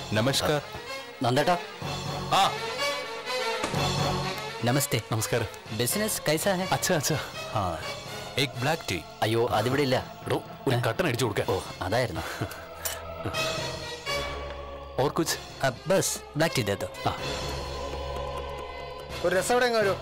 നമസ്കാർ നന്ദേട്ടാ ആ നമസ്തേ നമസ്കാരം ബിസിനസ് കൈസാ ഹെ അച്ഛാ അച്ഛാ ആ എഗ് ബ്ലാക്ക് ടീ അയ്യോ അതിവിടെ ഇല്ല എടോ ഒരു കട്ടൻ അടിച്ചു കൊടുക്കാൻ ഓ അതായിരുന്നു ഓർ കുച്ച് ആ, ബസ് ബ്ലാക്ക് ടീ ദേത്തോ ആ ഒരു രസം എവിടെ എങ്ങാരോ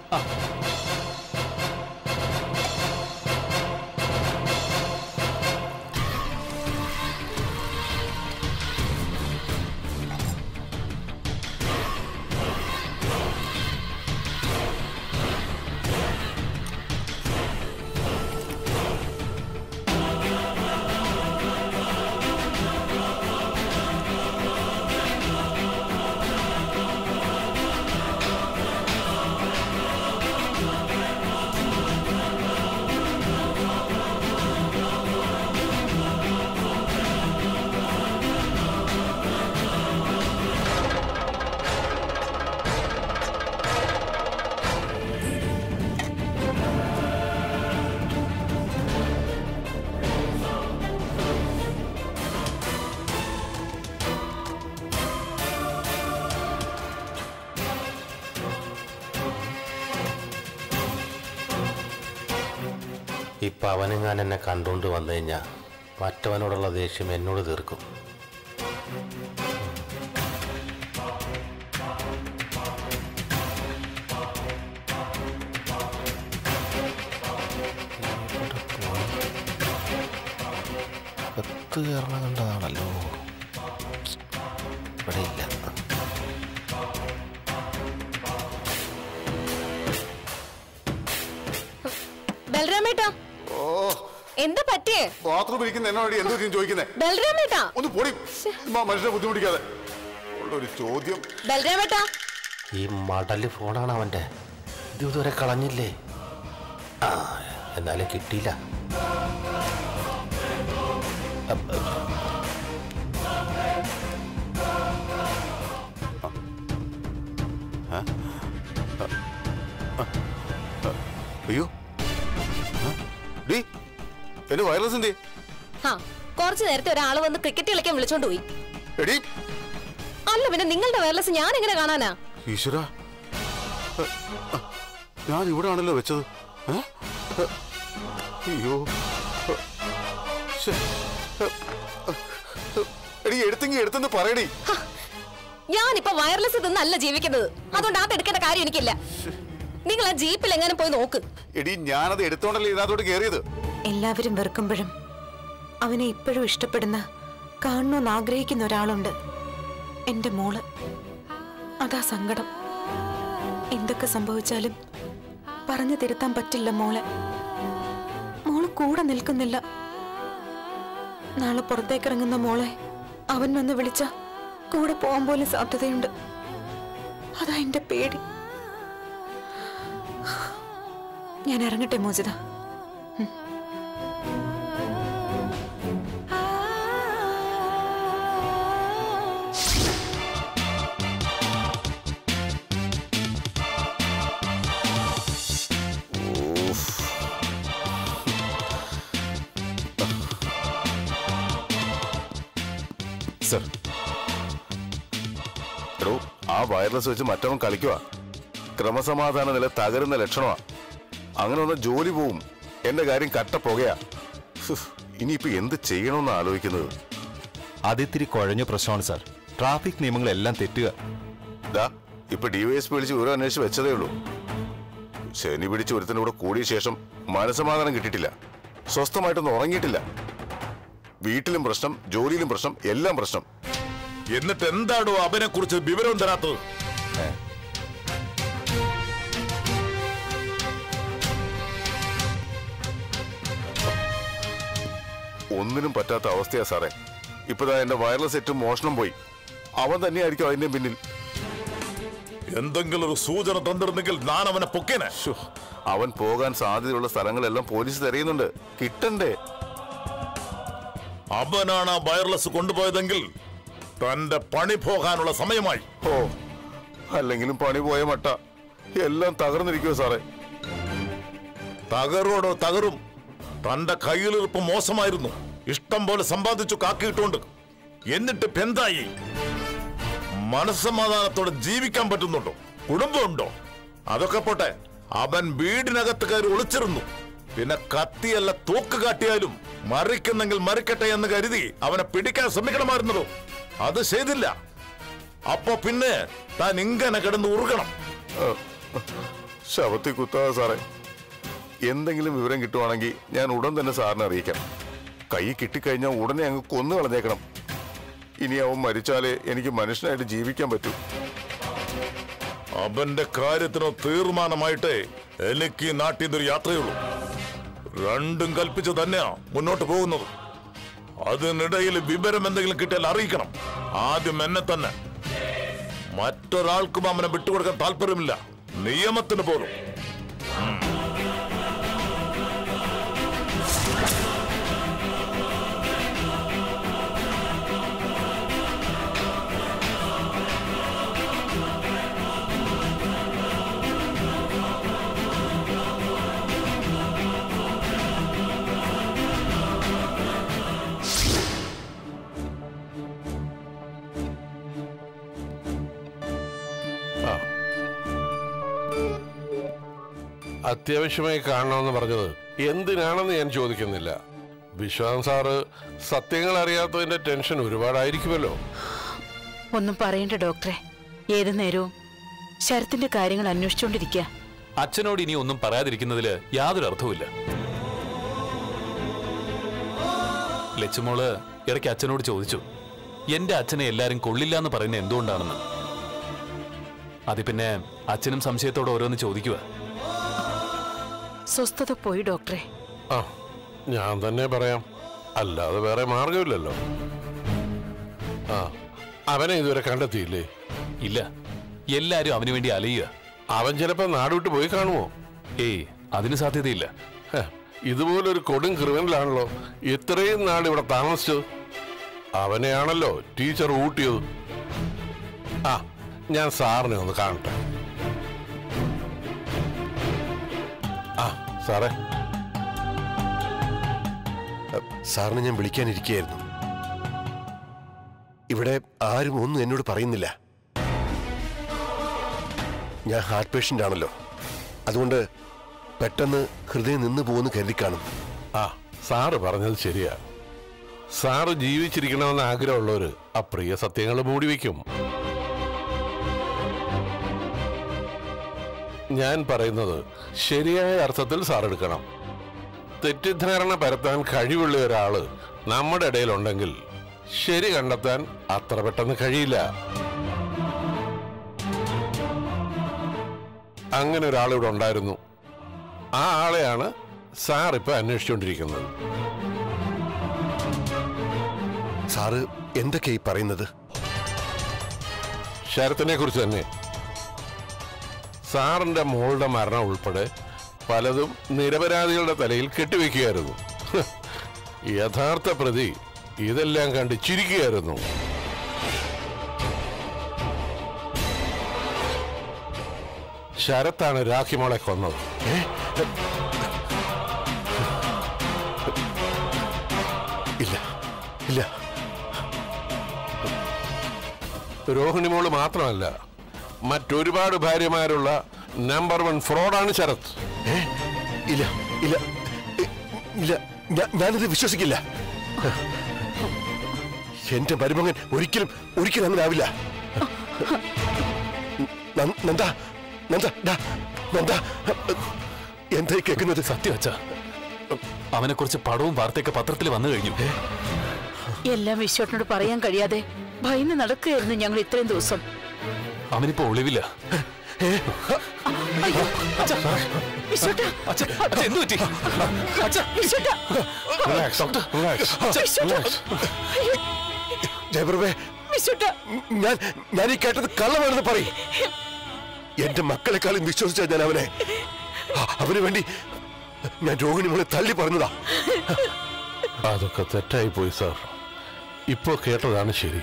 ഇപ്പം അവനെങ്ങാൻ എന്നെ കണ്ടുകൊണ്ട് വന്നു കഴിഞ്ഞാൽ മറ്റവനോടുള്ള ദേഷ്യം എന്നോട് തീർക്കും കത്ത് കയറണം കണ്ടതാണല്ലോ ഇവിടെ ഇല്ല ബലരാമേട്ടാ എന്താ പറ്റിയേ ബാത്റൂം ഇരിക്കുന്ന എന്നോട് എന്ത് പറ്റിയും ചോദിക്കുന്നേ ബലരാമേട്ടാ ഒന്ന് പൊടി ഉമ്മാ മനുഷ്യനെ ബുദ്ധിമുട്ടിക്കാതെ ഉള്ളൊരു ചോദ്യം ബലരാമേട്ടാ ഈ മടല് ഫോണാണ് അവൻ്റെ ഇത് ഇതുവരെ കളഞ്ഞില്ലേ ആ എന്നാലും കിട്ടിയില്ല അപ്പ- അയ്യോ ആ? ഡീ എന്റെ വയർലെസ് എന്തേ ഹാ കുറച്ചു നേരത്തെ ഒരാള് വന്ന് ക്രിക്കറ്റ് കളിക്കാൻ വിളിച്ചോണ്ട് പോയി എടി അല്ല പിന്നെ നിങ്ങളുടെ വയർലെസ് ഞാൻ എങ്ങനെ കാണാനാ ഈശ്വര ഞാൻ ഇവിടെ ആണല്ലോ വെച്ചത് ഏ? ഏ, അയ്യോ ഏ, ശ്ശെ. ഏ, ഏ, എടി എടുത്തെങ്കി എടുത്തെന്ന് പറയടി ഞാനിപ്പോ വയർലെസ് തിന്നല്ല ജീവിക്കുന്നത് അതുകൊണ്ട് അത് എടുക്കേണ്ട കാര്യം എനിക്കില്ല നിങ്ങൾ ആ ജീപ്പിൽ എങ്ങനെ പോയി നോക്ക് എടി ഞാനത് എടുത്തോണ്ടല്ലേ ഇതിനകത്തോട്ട് കയറിയത് എല്ലാവരും വെറുക്കുമ്പോഴും അവനെ ഇപ്പോഴും ഇഷ്ടപ്പെടുന്ന കാണണമെന്ന് ആഗ്രഹിക്കുന്ന ഒരാളുണ്ട് എന്റെ മോള് അതാ സങ്കടം എന്തൊക്കെ സംഭവിച്ചാലും പറഞ്ഞു തിരുത്താൻ പറ്റില്ല മോളെ മോള് കൂടെ നിൽക്കുന്നില്ല നാളെ പുറത്തേക്കിറങ്ങുന്ന മോളെ അവൻ വന്ന് വിളിച്ച കൂടെ പോകാൻ പോലും സാധ്യതയുണ്ട് അതാ എന്റെ പേടി ഞാൻ ഇറങ്ങട്ടെ മോചിത സർ എടോ ആ വയർലെസ് വെച്ച് മറ്റവൻ കളിക്കുക ക്രമസമാധാന നില തകരുന്ന ലക്ഷണമാ അങ്ങനെ വന്ന ജോലി പോവും എന്റെ കാര്യം കട്ട പുകയാ ഹുഫ്, ഇനിയിപ്പോ എന്ത് ചെയ്യണമെന്ന് ആലോചിക്കുന്നത് അതിത്തിരി കുഴഞ്ഞ പ്രശ്നമാണ് സാർ ട്രാഫിക് നിയമങ്ങളെല്ലാം തെറ്റുക ദാ ഇപ്പൊ ഡിവൈഎസ് വിളിച്ച് വിവരം അന്വേഷിച്ച് വെച്ചതേ ഉള്ളൂ ശനി പിടിച്ച് ഒരുത്തിന്റെ കൂടെ കൂടിയ ശേഷം മനസമാധാനം കിട്ടിയിട്ടില്ല സ്വസ്ഥമായിട്ടൊന്നും ഉറങ്ങിയിട്ടില്ല വീട്ടിലും പ്രശ്നം ജോലിയിലും പ്രശ്നം എല്ലാം പ്രശ്നം എന്നിട്ട് എന്താടോ അവനെ കുറിച്ച് വിവരം തരാത്തത് ഒന്നിനും പറ്റാത്ത അവസ്ഥയാ സാറേ ഇപ്പതാ എന്റെ വയർലെസ് സെറ്റും മോഷണം പോയി അവൻ തന്നെയായിരിക്കും അതിന്റെ പിന്നിൽ എന്തെങ്കിലും ഒരു സൂചന തന്നിരുന്നെങ്കിൽ ഞാൻ അവനെ പൊക്കേനെ ശ്ശോ, അവൻ പോകാൻ സാധ്യതയുള്ള സ്ഥലങ്ങളെല്ലാം പോലീസ് തിരയുന്നുണ്ട് കിട്ടണ്ടേ അവനാണ് ആ വയർലെസ് കൊണ്ടുപോയതെങ്കിൽ തന്റെ പണി പോകാനുള്ള സമയമായി ഓ അല്ലെങ്കിലും പണി പോയ മട്ട എല്ലാം തകർന്നിരിക്കുവോ സാറേ തകരോടോ തകരും തന്റെ കയ്യിലിരിപ്പ് മോശമായിരുന്നു ഇഷ്ടം പോലെ സമ്പാദിച്ചു കാക്കിയിട്ടുണ്ട് എന്നിട്ട് ഇപ്പൊ എന്തായി മനസ്സമാധാനത്തോടെ ജീവിക്കാൻ പറ്റുന്നുണ്ടോ കുടുംബമുണ്ടോ അതൊക്കെ പോട്ടെ അവൻ വീടിനകത്ത് കയറി ഒളിച്ചിരുന്നു പിന്നെ കത്തിയല്ല തൂക്ക് കാട്ടിയാലും മറിക്കുന്നെങ്കിൽ മറിക്കട്ടെ എന്ന് കരുതി അവനെ പിടിക്കാൻ ശ്രമിക്കണമായിരുന്നല്ലോ അത് ചെയ്തില്ല അപ്പൊ പിന്നെ താൻ ഇങ്ങനെ കിടന്ന് ഉറുകണം ശവത്തിൽ കുത്താതെ സാറേ എന്തെങ്കിലും വിവരം കിട്ടുവാണെങ്കിൽ ഞാൻ ഉടൻ തന്നെ സാറിനെ അറിയിക്കാം കൈ കിട്ടിക്കഴിഞ്ഞാൽ ഉടനെ അങ്ങ് കൊന്നു കളഞ്ഞേക്കണം ഇനി അവൻ മരിച്ചാലേ എനിക്ക് മനുഷ്യനായിട്ട് ജീവിക്കാൻ പറ്റൂ അവന്റെ കാര്യത്തിന് തീർമാനമായിട്ടേ എനിക്ക് ഈ നാട്ടിൽ നിന്നൊരു യാത്രയുള്ളൂ രണ്ടും കൽപ്പിച്ച് തന്നെയാ മുന്നോട്ട് പോകുന്നത് അതിനിടയിൽ വിവരം എന്തെങ്കിലും കിട്ടിയാൽ അറിയിക്കണം ആദ്യം എന്നെ തന്നെ മറ്റൊരാൾക്കും അവനെ വിട്ടുകൊടുക്കാൻ താല്പര്യമില്ല നിയമത്തിന് പോലും അത്യാവശ്യമായി കാണണമെന്ന് പറഞ്ഞത് എന്തിനാണെന്ന് ഞാൻ ചോദിക്കുന്നില്ല വിശ്വാസം സാറ് സത്യങ്ങൾ അറിയാത്തതിന്റെ ടെൻഷൻ ഒരുപാടായിരിക്കുമല്ലോ ഒന്നും പറയണ്ട ഡോക്ടറെ ഏത് നേരവും ശരത്തിന്റെ കാര്യങ്ങൾ അന്വേഷിച്ചുകൊണ്ടിരിക്കുക അച്ഛനോട് ഇനി ഒന്നും പറയാതിരിക്കുന്നതില് യാതൊരു അർത്ഥവുമില്ല ലച്ചുമോള് ഇടയ്ക്ക് അച്ഛനോട് ചോദിച്ചു എന്റെ അച്ഛനെ എല്ലാരും കൊള്ളില്ല എന്ന് പറയുന്നത് എന്തുകൊണ്ടാണെന്ന് അത് പിന്നെ അച്ഛനും സംശയത്തോടെ ഓരോന്ന് ചോദിക്കുക സ്വസ്ഥത പോയി ഡോക്ടറെ ആ ഞാൻ തന്നെ പറയാം അല്ലാതെ വേറെ മാർഗമില്ലല്ലോ ആ അവനെ ഇതുവരെ കണ്ടെത്തിയില്ലേ ഇല്ല എല്ലാരും അവന് വേണ്ടി അലയുക അവൻ ചിലപ്പോ നാടുവിട്ട് പോയി കാണുമോ ഏയ് അതിന് സാധ്യതയില്ല ഹെ, ഇതുപോലൊരു കൊടും ക്രിമിനലാണല്ലോ ഇത്രയും നാൾ ഇവിടെ താമസിച്ചത് അവനെയാണല്ലോ ടീച്ചർ ഊട്ടിയത് ആ ഞാൻ സാറിനെ ഒന്ന് കാണട്ടെ ആ സാറേ സാറിനെ ഞാൻ വിളിക്കാനിരിക്കുകയായിരുന്നു ഇവിടെ ആരും ഒന്നും എന്നോട് പറയുന്നില്ല ഞാൻ ഹാർട്ട് പേഷ്യൻ്റ് ആണല്ലോ അതുകൊണ്ട് പെട്ടെന്ന് ഹൃദയം നിന്ന് പോകുന്നു കരുതി കാണും ആ സാറ് പറഞ്ഞത് ശരിയാ സാറ് ജീവിച്ചിരിക്കണമെന്ന് ആഗ്രഹമുള്ളവര് അപ്രിയ സത്യങ്ങൾ മൂടി വയ്ക്കും ഞാൻ പറയുന്നത് ശരിയായ അർത്ഥത്തിൽ സാർ എടുക്കണം തെറ്റിദ്ധാരണ പരത്താൻ കഴിവുള്ള ഒരാള് നമ്മുടെ ഇടയിലുണ്ടെങ്കിൽ ശരി കണ്ടെത്താൻ അത്ര പെട്ടെന്ന് കഴിയില്ല അങ്ങനെ ഒരാൾ ഇവിടെ ഉണ്ടായിരുന്നു ആ ആളെയാണ് സാർ ഇപ്പൊ അന്വേഷിച്ചുകൊണ്ടിരിക്കുന്നത് സാറ് എന്തൊക്കെയാ ഈ പറയുന്നത് ശരത്തിനെ കുറിച്ച് തന്നെ സാറിന്റെ മോളുടെ മരണം ഉൾപ്പെടെ പലതും നിരപരാധികളുടെ തലയിൽ കെട്ടിവെക്കുകയായിരുന്നു ഹ്, യഥാർത്ഥ പ്രതി ഇതെല്ലാം കണ്ട് ചിരിക്കുകയായിരുന്നു ശരത്താണ് രാഖിമോളെ കൊന്നത് ഇല്ല ഇല്ല രോഹിണിമോള് മാത്രമല്ല മറ്റൊരുപാട് ഭാര്യമാരുള്ള നമ്പർ വൺ ഫ്രോഡാണ് ശരത് ഏ? ഇല്ല ഇല്ല ഇ- ഇല്ല ഞാ- ഞാനിത് വിശ്വസിക്കില്ല എന്റെ മരുമകൻ ഒരിക്കലും ഒരിക്കലും അങ്ങനെ ആവില്ല ന- നന്ദ നന്ദ ഡാ, നന്ദ എന്തായി കേൾക്കുന്നത് സത്യം അച്ഛ അവനെ കുറിച്ച് പടവും വാർത്തയൊക്കെ പത്രത്തിൽ വന്നു കഴിഞ്ഞു എല്ലാം വിശ്വട്ടിനോട് പറയാൻ കഴിയാതെ ഭയന്ന് നടക്കുകയായിരുന്നു ഞങ്ങൾ ഇത്രയും ദിവസം അവനിപ്പോ ഒളിവില്ല വിശ്വട്ടാ, അച്ഛ അച്ഛ എന്തു പറ്റി അച്ഛ വിശ്വട്ടാ, റിലാക്സ് റിലാക്സ് വിശ്വട്ടാ, അയ്യോ, ജയപ്രഭേ വിശ്വട്ടാ, ഞാൻ ഞാൻ ഈ കേട്ടത് കള്ളമാണെന്ന് പറയും എന്റെ മക്കളെക്കാളും വിശ്വസിച്ച ഞാൻ അവനെ അ- അവന് വേണ്ടി ഞാൻ രോഹിണി മോളെ തള്ളി പറഞ്ഞതാ അതൊക്കെ തെറ്റായി പോയി സാർ ഇപ്പോ കേട്ടതാണ് ശരി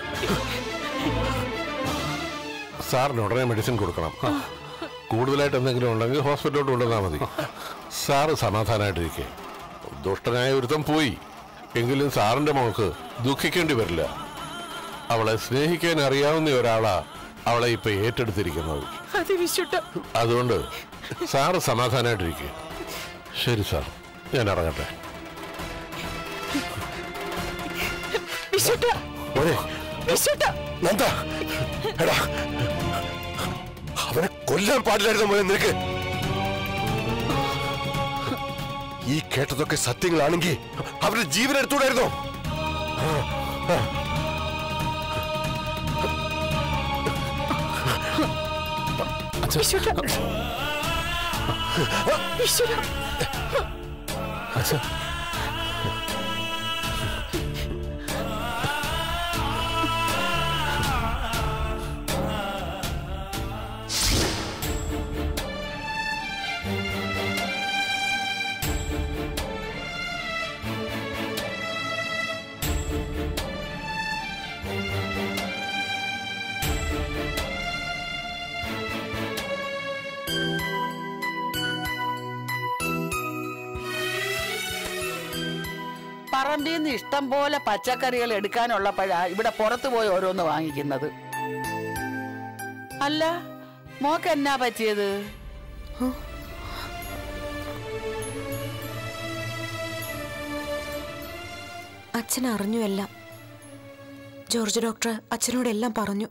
സാറിന് ഉടനെ മെഡിസിൻ കൊടുക്കണം കൂടുതലായിട്ട് എന്തെങ്കിലും ഉണ്ടെങ്കിൽ ഹോസ്പിറ്റലിലോട്ട് കൊണ്ടുവന്നാൽ മതി സാറ് സമാധാനമായിട്ടിരിക്കെ ദുഷ്ടനായ ഒരുത്തം പോയി എങ്കിലും സാറിന്റെ മോൾക്ക് ദുഃഖിക്കേണ്ടി വരില്ല അവളെ സ്നേഹിക്കാൻ അറിയാവുന്ന ഒരാളാ അവളെ ഇപ്പൊ ഏറ്റെടുത്തിരിക്കുന്നത് അത് വിശുട്ട അതുകൊണ്ട് സാറ് സമാധാനമായിട്ടിരിക്കുക ശരി സാർ ഞാൻ ഇറങ്ങട്ടെ വിശുട്ട മോനെ വിശുട്ട നന്ദ എടാ അവനെ കൊല്ലാൻ പാടില്ലായിരുന്നു മോനെ നിനക്ക് ഈ കേട്ടതൊക്കെ സത്യങ്ങളാണെങ്കിൽ അവരുടെ ജീവൻ എടുത്തുകൂടായിരുന്നോ ആ, ആ. വിശുട്ട വിശുട്ട അച്ഛാ പറമ്പിൽ നിന്ന് ഇഷ്ടം പോലെ പച്ചക്കറികൾ എടുക്കാനുള്ളപ്പോഴാ ഇവിടെ പുറത്തു പോയി ഓരോന്ന് വാങ്ങിക്കുന്നത് അല്ല മോക്ക് എന്നാ പറ്റിയത് അച്ഛൻ അറിഞ്ഞു എല്ലാം ജോർജ് ഡോക്ടർ അച്ഛനോട് എല്ലാം പറഞ്ഞു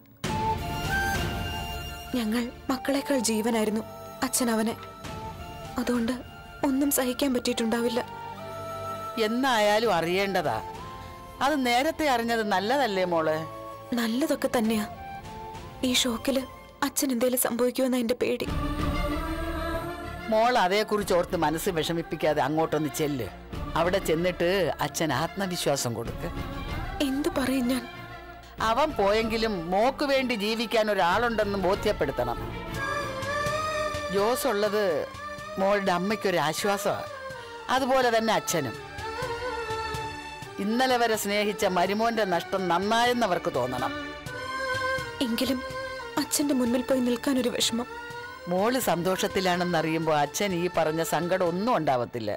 ഞങ്ങൾ മക്കളെക്കാൾ ജീവനായിരുന്നു അച്ഛൻ അവനെ അതുകൊണ്ട് ഒന്നും സഹിക്കാൻ പറ്റിയിട്ടുണ്ടാവില്ല എന്നായാലും അറിയേണ്ടതാ അത് നേരത്തെ അറിഞ്ഞത് നല്ലതല്ലേ മോളെ നല്ലതൊക്കെ തന്നെയാ ഈ ഷോക്കില് അച്ഛൻ എന്തേലും സംഭവിക്കുമെന്ന എന്റെ പേടി മോൾ അതേക്കുറിച്ച് ഓർത്ത് മനസ്സ് വിഷമിപ്പിക്കാതെ അങ്ങോട്ടൊന്ന് ചെല്ല് അവിടെ ചെന്നിട്ട് അച്ഛൻ ആത്മവിശ്വാസം കൊടുക്ക് എന്തു പറയും ഞാൻ അവൻ പോയെങ്കിലും മോക്ക് വേണ്ടി ജീവിക്കാൻ ഒരാളുണ്ടെന്ന് ബോധ്യപ്പെടുത്തണം ജോസ് ഉള്ളത് മോളുടെ അമ്മയ്ക്കൊരു ആശ്വാസമാണ് അതുപോലെ തന്നെ അച്ഛനും ഇന്നലെ വരെ സ്നേഹിച്ച മരുമോന്റെ നഷ്ടം നന്നായെന്നവർക്ക് തോന്നണം എങ്കിലും അച്ഛന്റെ മുന്നിൽ പോയി നിൽക്കാൻ ഒരു വിഷമം മോള് സന്തോഷത്തിലാണെന്നറിയുമ്പോൾ അച്ഛൻ ഈ പറഞ്ഞ സങ്കടം ഒന്നും ഉണ്ടാവത്തില്ല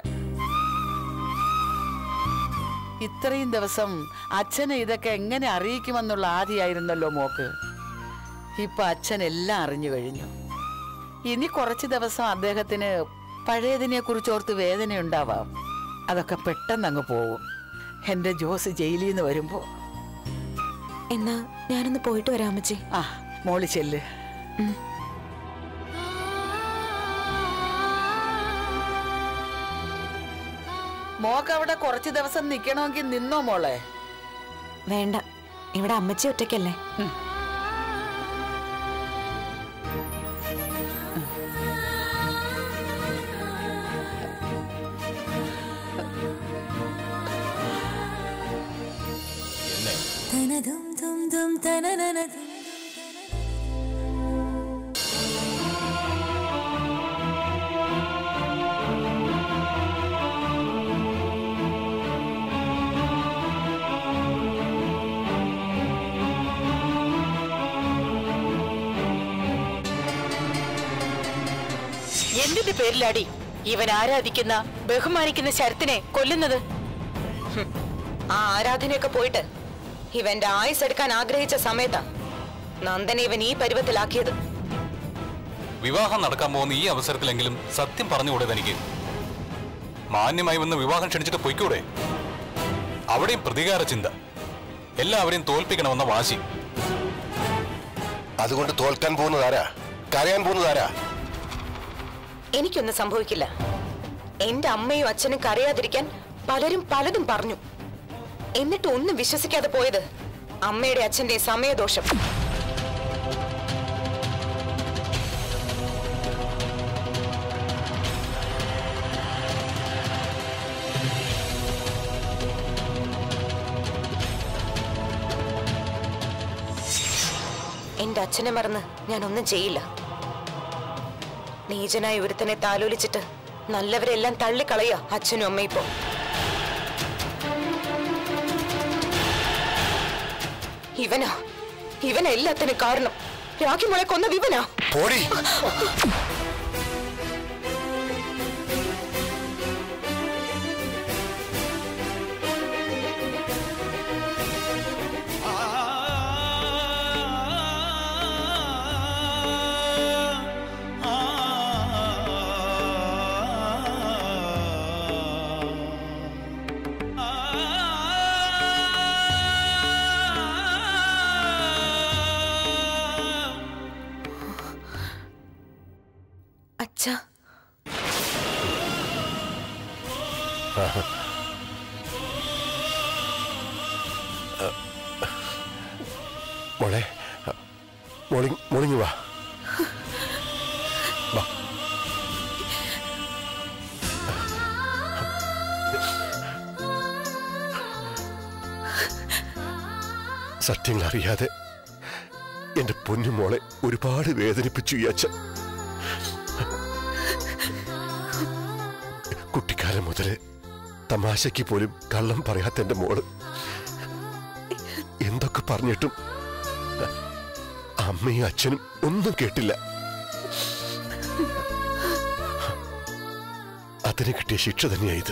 ഇത്രയും ദിവസം അച്ഛനെ ഇതൊക്കെ എങ്ങനെ അറിയിക്കുമെന്നുള്ള ആദിയായിരുന്നല്ലോ മോക്ക് ഇപ്പൊ അച്ഛൻ എല്ലാം അറിഞ്ഞു കഴിഞ്ഞു ഇനി കുറച്ച് ദിവസം അദ്ദേഹത്തിന് പഴയതിനെ കുറിച്ചോർത്ത് വേദനയുണ്ടാവാം അതൊക്കെ പെട്ടെന്ന് അങ്ങ് പോവും എന്റെ ജോസ് ജയിലിൽ നിന്ന് വരുമ്പോ എന്നാ ഞാനൊന്ന് പോയിട്ട് വരാം അമ്മച്ചി ആ മോള് ചെല്ല് മോക്ക് അവിടെ കുറച്ച് ദിവസം നിക്കണമെങ്കിൽ നിന്നോ മോളെ വേണ്ട ഇവിടെ അമ്മച്ചി ഒറ്റയ്ക്കല്ലേ എന്തിന്റെ പേരിലാടി ഇവൻ ആരാധിക്കുന്ന ബഹുമാനിക്കുന്ന ശരത്തിനെ കൊല്ലുന്നത് ആ ആരാധനയൊക്കെ പോയിട്ട് ഇവന്റെ ആയുസ് എടുക്കാൻ ആഗ്രഹിച്ച സമയത്താ നന്ദനെ ഇവൻ ഈ പരുവത്തിലാക്കിയത് വിവാഹം നടക്കാൻ പോകുന്ന ഈ അവസരത്തിലെങ്കിലും സത്യം പറഞ്ഞുകൂടെ തനിക്ക് മാന്യമായി വന്ന് വിവാഹം ക്ഷണിച്ചിട്ട് പൊയ്ക്കൂടെ അവിടെയും പ്രതികാര ചിന്ത എല്ലാവരെയും തോൽപ്പിക്കണമെന്ന വാശി അതുകൊണ്ട് തോൽക്കാൻ പോകുന്നതാരാ കരയാൻ പോകുന്നതാരാ എനിക്കൊന്നും സംഭവിക്കില്ല എന്റെ അമ്മയും അച്ഛനും കരയാതിരിക്കാൻ പലരും പലതും പറഞ്ഞു എന്നിട്ട് ഒന്നും വിശ്വസിക്കാതെ പോയത് അമ്മയുടെ അച്ഛന്റെ സമയദോഷം എന്റെ അച്ഛനെ മറന്ന് ഞാൻ ഒന്നും ചെയ്യില്ല നീചനായ ഒരുത്തനെ താലോലിച്ചിട്ട് നല്ലവരെല്ലാം തള്ളിക്കളയ അച്ഛനും അമ്മയും ഇപ്പോ ഇവനാ ഇവനാ എല്ലാത്തിനും കാരണം രാഖി മോളെ കൊന്ന വിവനാ പോടി അച്ഛാ മോളെ മോളിങ് മോളിങ് വാ വാ സത്യങ്ങൾ അറിയാതെ എന്റെ പൊന്നു മോളെ ഒരുപാട് വേദനിപ്പിച്ചു ഈ അച്ഛൻ കുട്ടിക്കാലം മുതല് തമാശയ്ക്ക് പോലും കള്ളം പറയാത്ത എന്റെ മോള് എന്തൊക്കെ പറഞ്ഞിട്ടും അമ്മയും അച്ഛനും ഒന്നും കേട്ടില്ല അതിന് കിട്ടിയ ശിക്ഷ തന്നെയായത്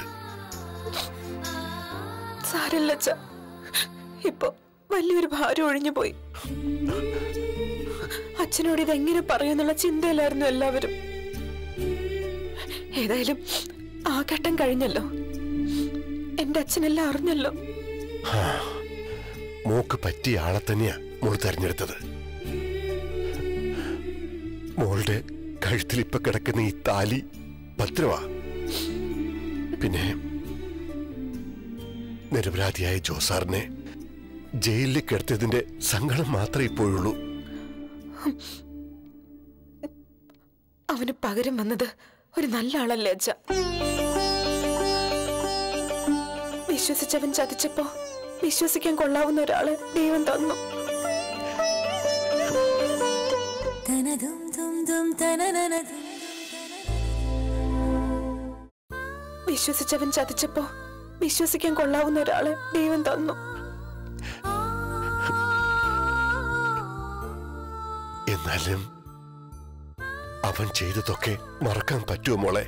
സാരല്ല അച്ഛ ഇപ്പൊ വലിയൊരു ഭാരം ഒഴിഞ്ഞു പോയി അച്ഛനോട് ഇതെങ്ങനെ പറയുന്നുള്ള ചിന്തയിലായിരുന്നു എല്ലാവരും ഏതായാലും ആ ഘട്ടം കഴിഞ്ഞല്ലോ എന്റെ അച്ഛനെല്ലാം അറിഞ്ഞല്ലോ മോക്ക് പറ്റിയ ആളെ തന്നെയാ മോൾ തെരഞ്ഞെടുത്തത് മോളുടെ കഴുത്തിൽ ഇപ്പൊ കിടക്കുന്ന ഈ താലി ഭദ്രവാ പിന്നെ നിരപരാധിയായ ജോസാറിനെ ജയിലിൽ കിടത്തിയതിന്റെ സങ്കടം മാത്രമേ ഇപ്പോഴുള്ളൂ അവന് പകരം വന്നത് ഒരു നല്ല ആളല്ലേ അച്ഛ വിശ്വസിച്ചവൻ ചതിച്ചപ്പോ വിശ്വസിക്കാൻ കൊള്ളാവുന്ന ഒരാളെ ദൈവം തന്നു വിശ്വസിച്ചവൻ ചതിച്ചപ്പോ വിശ്വസിക്കാൻ കൊള്ളാവുന്ന ഒരാളെ ദൈവം തന്നു എന്നാലും അവൻ ചെയ്തതൊക്കെ മറക്കാൻ പറ്റുമോ മോളെ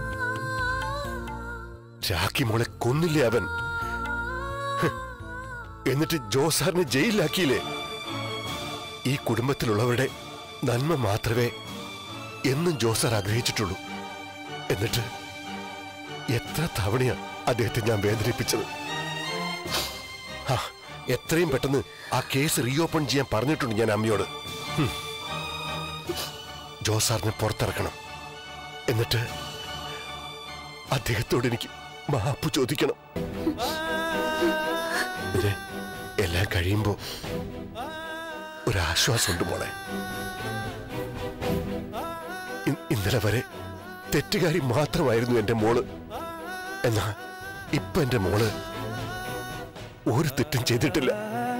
രാഖി മോളെ കൊന്നില്ലേ അവൻ ഹ്. എന്നിട്ട് ജോസാറിനെ ജയിലിലാക്കിയില്ലേ ഈ കുടുംബത്തിലുള്ളവരുടെ നന്മ മാത്രമേ എന്നും ജോസാർ ആഗ്രഹിച്ചിട്ടുള്ളൂ എന്നിട്ട് എത്ര തവണയാ അദ്ദേഹത്തെ ഞാൻ വേദനിപ്പിച്ചത് ആ, എത്രയും പെട്ടെന്ന് ആ കേസ് റീഓപ്പൺ ചെയ്യാൻ പറഞ്ഞിട്ടുണ്ട് ഞാൻ അമ്മയോട് ഹും. ജോസാറിനെ പുറത്തിറക്കണം എന്നിട്ട് അദ്ദേഹത്തോട് എനിക്ക് മാപ്പ് ചോദിക്കണം ഇത് എല്ലാം കഴിയുമ്പോ ഒരാശ്വാസമുണ്ട് മോളെ ഇ- ഇന്നലെ വരെ തെറ്റുകാരി മാത്രമായിരുന്നു എന്റെ മോള് എന്നാ ഇപ്പൊ എന്റെ മോള് ഒരു തെറ്റും ചെയ്തിട്ടില്ല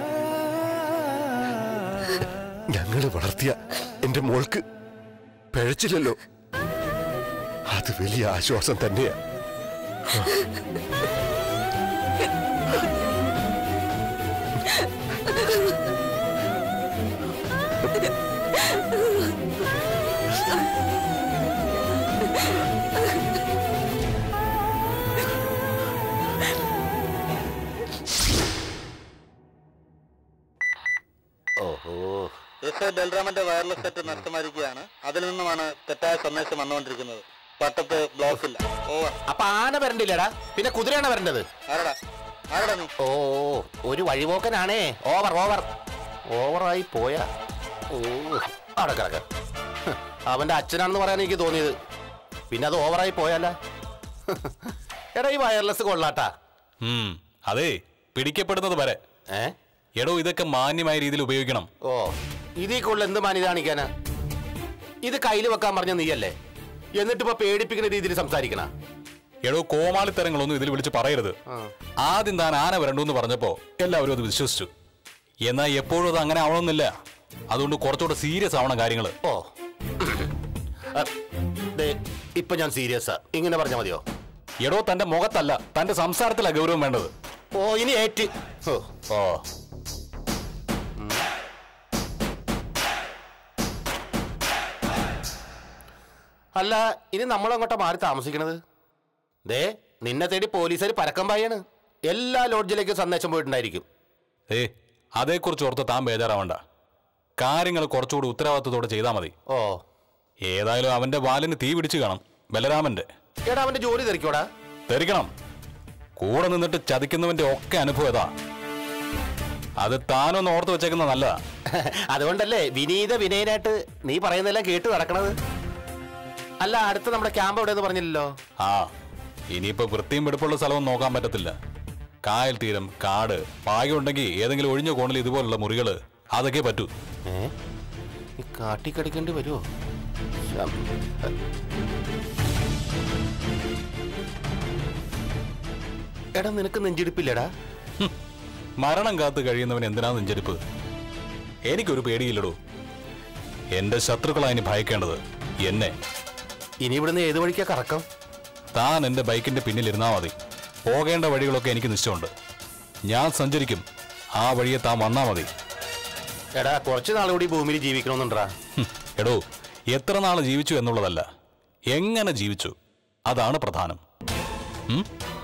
ഞങ്ങള് വളർത്തിയ എന്റെ മോൾക്ക് പിഴച്ചില്ലല്ലോ അത് വലിയ ആശ്വാസം തന്നെയാ ഓഹോ എസ് എ ബൽറാമന്റെ വയർലെസ് സെറ്റ് നഷ്ടമായിരിക്കുകയാണ് അതിൽ നിന്നുമാണ് തെറ്റായ സന്ദേശം വന്നുകൊണ്ടിരിക്കുന്നത് പട്ടത്ത് ബ്ലോക്ക് ഇല്ല ഓവർ അപ്പൊ ആന വരണ്ടില്ലടാ പിന്നെ കുതിരയാണ് വരേണ്ടത് ആരടാ ആരടാ നീ ഓ ഒരു വഴിപോക്കനാണേ ഓവർ ഓവർ ഓവറായി പോയാ ഓ അവിടെ കിടക്ക ഹ്, അവന്റെ അച്ഛനാണെന്ന് പറയാൻ എനിക്ക് തോന്നിയത് പിന്നെ അത് ഓവറായി പോയാല എടാ ഈ വയർലെസ് കൊള്ളാട്ടാ ഉം, അതെ പിടിക്കപ്പെടുന്നത് വരെ ഏ എടോ ഇതൊക്കെ മാന്യമായ രീതിയിൽ ഉപയോഗിക്കണം ഓ ഇതിൽ കൂടുതൽ എന്ത് മാന്യത കാണിക്കാനാ ഇത് കയ്യിൽ വെക്കാൻ പറഞ്ഞ നീയല്ലേ എന്നിട്ടിപ്പോ പേടിപ്പിക്കുന്ന രീതിയിൽ സംസാരിക്കണ എടോ കോമാളിത്തരങ്ങളൊന്നും ഇതിൽ വിളിച്ച് പറയരുത് ആദ്യം താൻ ആന വരണ്ടു എന്ന് പറഞ്ഞപ്പോ എല്ലാവരും അത് വിശ്വസിച്ചു എന്നാൽ എപ്പോഴും അത് അങ്ങനെ ആവണമെന്നില്ല അതുകൊണ്ട് കുറച്ചുകൂടെ സീരിയസ് ആവണം കാര്യങ്ങള് ഓ അ, ദേ, ഇപ്പൊ ഞാൻ സീരിയസാ ഇങ്ങനെ പറഞ്ഞാ മതിയോ എടോ തന്റെ മുഖത്തല്ല തന്റെ സംസാരത്തിലാ ഗൗരവം വേണ്ടത് ഓ ഇനി ഏറ്റ് ഓ ഓ അല്ല ഇനി നമ്മളങ്ങോട്ടാ മാറി താമസിക്കണത് ദേ നിന്നെ തേടി പോലീസുകാർ പരക്കം പായാണ് എല്ലാ ലോഡ്ജിലേക്കും സന്ദേശം പോയിട്ടുണ്ടായിരിക്കും ഏ അതേക്കുറിച്ച് ഓർത്ത് താൻ ബേജാറാവണ്ട കാര്യങ്ങൾ കുറച്ചുകൂടി ഉത്തരവാദിത്തത്തോടെ ചെയ്താൽ മതി ഓ ഏതായാലും അവന്റെ വാലിന് തീ പിടിച്ചു കാണും ബലരാമന്റെ എടാ അവന്റെ ജോലി തെറിക്കോടാ തെറിക്കണം കൂടെ നിന്നിട്ട് ചതിക്കുന്നവന്റെ ഒക്കെ അനുഭവം ഏതാ അത് താനൊന്ന് ഓർത്ത് വെച്ചേക്കുന്ന നല്ലതാ അതുകൊണ്ടല്ലേ വിനീത വിനയനായിട്ട് നീ പറയുന്നതെല്ലാം കേട്ട് നടക്കണത് അല്ല അടുത്ത നമ്മുടെ ക്യാമ്പ് എവിടെയെന്ന് പറഞ്ഞില്ലല്ലോ ആ ഇനിയിപ്പോ വൃത്തിയും വെടുപ്പുള്ള സ്ഥലവും നോക്കാൻ പറ്റത്തില്ല കായൽ തീരം കാട് ഭാഗ്യമുണ്ടെങ്കിൽ ഏതെങ്കിലും ഒഴിഞ്ഞ കോണിൽ ഇതുപോലുള്ള മുറികള് അതൊക്കെ പറ്റൂ ഏ ഈ കാട്ടിക്കടിക്കേണ്ടി വരുമോ ശ്ശം. എടാ നിനക്ക് നെഞ്ചിടിപ്പില്ലടാ ഹും, മരണം കാത്ത് കഴിയുന്നവൻ എന്തിനാ നെഞ്ചെടുപ്പ് എനിക്കൊരു പേടിയില്ലടോ എന്റെ ശത്രുക്കളാ ഇനി ഭയക്കേണ്ടത് എന്നെ ഇനി ഇവിടുന്ന് ഏത് വഴിക്കാ കറക്കം താൻ എന്റെ ബൈക്കിന്റെ പിന്നിലിരുന്നാ മതി പോകേണ്ട വഴികളൊക്കെ എനിക്ക് നിശ്ചയമുണ്ട് ഞാൻ സഞ്ചരിക്കും ആ വഴിയെ താൻ വന്നാ മതി എടാ കുറച്ച് നാൾ കൂടി ഭൂമിയിൽ ജീവിക്കണമെന്നുണ്ടാ ഹും, എടോ എത്ര നാൾ ജീവിച്ചു എന്നുള്ളതല്ല എങ്ങനെ ജീവിച്ചു അതാണ് പ്രധാനം ഉം?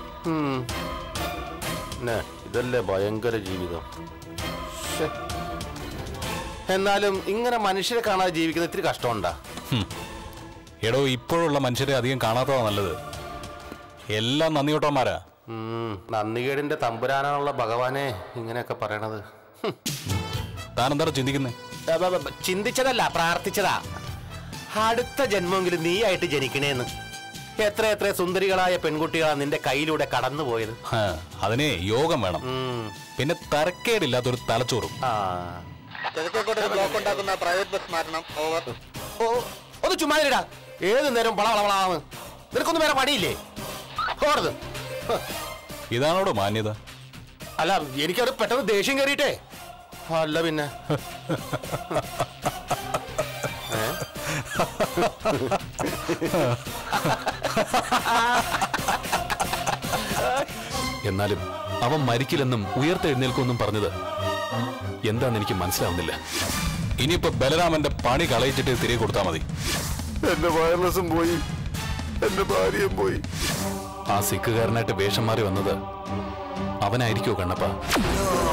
ഇതല്ലേ ഭയങ്കര ജീവിതം ശ്ശെ. എന്നാലും ഇങ്ങനെ മനുഷ്യരെ കാണാതെ ജീവിക്കുന്ന ഇത്തിരി കഷ്ടമുണ്ടാ ഹും. എടോ ഇപ്പോഴുള്ള മനുഷ്യരെ അധികം കാണാത്തതാ നല്ലത് എല്ലാം നന്ദിയോട്ടന്മാരാ ഉം, നന്ദികേടിന്റെ തമ്പുരാനാണുള്ള ഭഗവാനെ ഇങ്ങനെയൊക്കെ പറയണത് ഹും. താൻ എന്താ ചിന്തിക്കുന്നേ ബ- ബ- ബ- ചിന്തിച്ചതല്ല പ്രാർത്ഥിച്ചതാ അടുത്ത ജന്മമെങ്കിലും നീ ആയിട്ട് ജനിക്കണേന്ന് എത്ര എത്ര സുന്ദരികളായ പെൺകുട്ടികളാ നിന്റെ കയ്യിലൂടെ കടന്നുപോയത് ഹാ, അതിനെ യോഗം വേണം ഉം. പിന്നെ തരക്കേടില്ലാത്തൊരു തലച്ചോറും ആ കിഴക്കേക്കോട്ടയിൽ ബ്ലോക്ക് ഉണ്ടാക്കുന്ന പ്രൈവറ്റ് ബസ് മാറ്റണം ഓവർ ഓ ഒന്ന് ചുമ്മാ ഇരിടാ ഏത് നേരം വളവളവളാന്ന് നിനക്കൊന്നും വേറെ പണിയില്ലേ ഓടത് ഇതാണോടോ മാന്യത അല്ല എനിക്കത് പെട്ടെന്ന് ദേഷ്യം കയറിയിട്ടേ അല്ല പിന്നെ ഏ? എന്നാലും അവൻ മരിക്കില്ലെന്നും ഉയർത്തെഴുന്നേൽക്കുമെന്നും പറഞ്ഞത് എന്താന്ന് എനിക്ക് മനസ്സിലാവുന്നില്ല ഇനിയിപ്പോ ബലരാമന്റെ പണി കളയിച്ചിട്ട് തിരികെ കൊടുത്താൽ മതി എന്റെ വയർലെസ്സും പോയി എന്റെ ഭാര്യയും പോയി ആ സിക്കുകാരനായിട്ട് വേഷം മാറി വന്നത് അവനായിരിക്കോ കണ്ണപ്പ